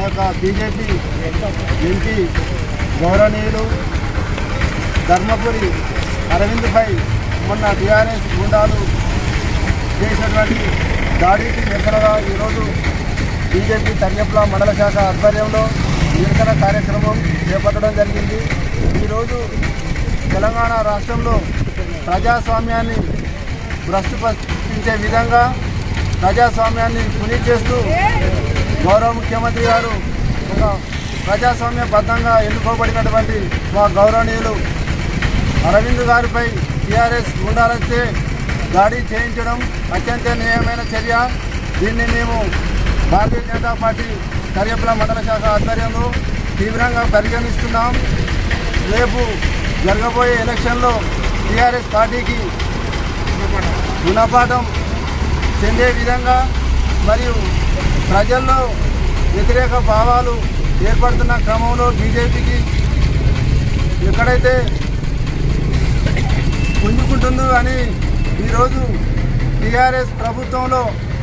యొక్క BJP MP గౌరవనీయులు ధర్మపురి అరవింద్పై మొన్న టీఆర్ఎస్ గుండాలు చేసినటువంటి దాడికి నిరసనగా ఈరోజు బీజేపీ తన్యప్ల మండల శాఖ ఆధ్వర్యంలో నిరసన కార్యక్రమం చేపట్టడం జరిగింది ఈరోజు తెలంగాణ రాష్ట్రంలో ప్రజాస్వామ్యాన్ని భ్రష్టుపట్టించే విధంగా ప్రజాస్వామ్యాన్ని పుని చేస్తూ గౌరవ ముఖ్యమంత్రి గారు ఒక ప్రజాస్వామ్యబద్ధంగా ఎన్నుకోబడినటువంటి మా గౌరవనీయులు అరవింద్ గారిపై టీఆర్ఎస్ గుండాలొచ్చే దాడి చేయించడం అత్యంత న్యాయమైన చర్య దీన్ని మేము భారతీయ జనతా పార్టీ కరియపల మండల శాఖ ఆధ్వర్యంలో తీవ్రంగా పరిగణిస్తున్నాం రేపు జరగబోయే ఎలక్షన్లో టీఆర్ఎస్ పార్టీకి గుణపాఠం చెందే విధంగా మరియు ప్రజల్లో వ్యతిరేక భావాలు ఏర్పడుతున్న క్రమంలో బీజేపీకి ఎక్కడైతే పుంజుకుంటుందో అని ఈరోజు టీఆర్ఎస్ ప్రభుత్వంలో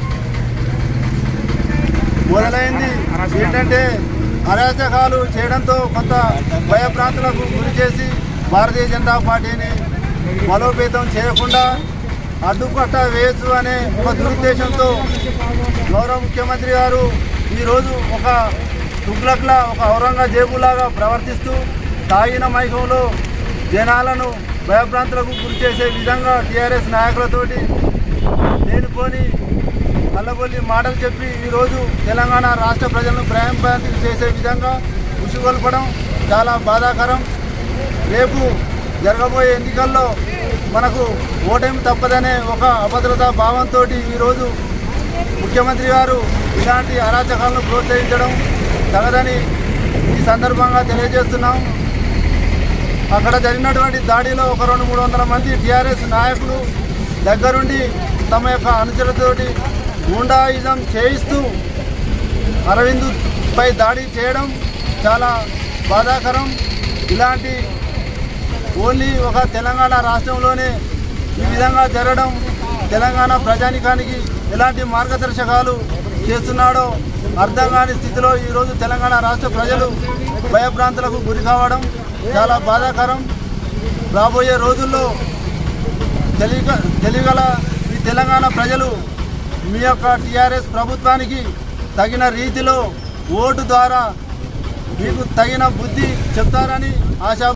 మొదలైంది ఏంటంటే అరాచకాలు చేయడంతో కొంత భయభ్రాంతులకు గురి చేసి భారతీయ జనతా పార్టీని బలోపేతం చేయకుండా అడ్డుకట్ట వేయచ్చు అనే ఒక దురుద్దేశంతో గౌరవ ముఖ్యమంత్రి గారు ఈరోజు ఒక తుగ్లక్లా ఒక ఔరంగజేబులాగా ప్రవర్తిస్తూ తాగిన మైకంలో జనాలను భయభ్రాంతులకు గురి చేసే విధంగా టీఆర్ఎస్ నాయకులతోటి లేనిపోని కళ్ళబొల్లి మాటలు చెప్పి ఈరోజు తెలంగాణ రాష్ట్ర ప్రజలను భయాంభ్రాంతికి చేసే విధంగా ఉసుగొల్పడం చాలా బాధాకరం రేపు జరగబోయే ఎన్నికల్లో మనకు ఓటమి తప్పదనే ఒక అభద్రతా భావంతో ఈరోజు ముఖ్యమంత్రి గారు ఇలాంటి అరాచకాలను ప్రోత్సహించడం తగదని ఈ సందర్భంగా తెలియజేస్తున్నాం అక్కడ జరిగినటువంటి దాడిలో ఒక రెండు మూడు వందల మంది టీఆర్ఎస్ నాయకులు దగ్గరుండి తమ యొక్క అనుచరులతోటి గూండాయిజం చేయిస్తూ అరవింద్ పై దాడి చేయడం చాలా బాధాకరం ఇలాంటి ఓన్లీ ఒక తెలంగాణ రాష్ట్రంలోనే ఈ విధంగా జరగడం తెలంగాణ ప్రజానికానికి ఎలాంటి మార్గదర్శకాలు చేస్తున్నాడో అర్థం కాని స్థితిలో ఈరోజు తెలంగాణ రాష్ట్ర ప్రజలు భయభ్రాంతులకు గురి కావడం చాలా బాధాకరం రాబోయే రోజుల్లో తెలియక తెలియగల ఈ తెలంగాణ ప్రజలు మీ యొక్క టీఆర్ఎస్ ప్రభుత్వానికి తగిన రీతిలో ఓటు ద్వారా మీకు తగిన బుద్ధి చెప్తారని ఆశా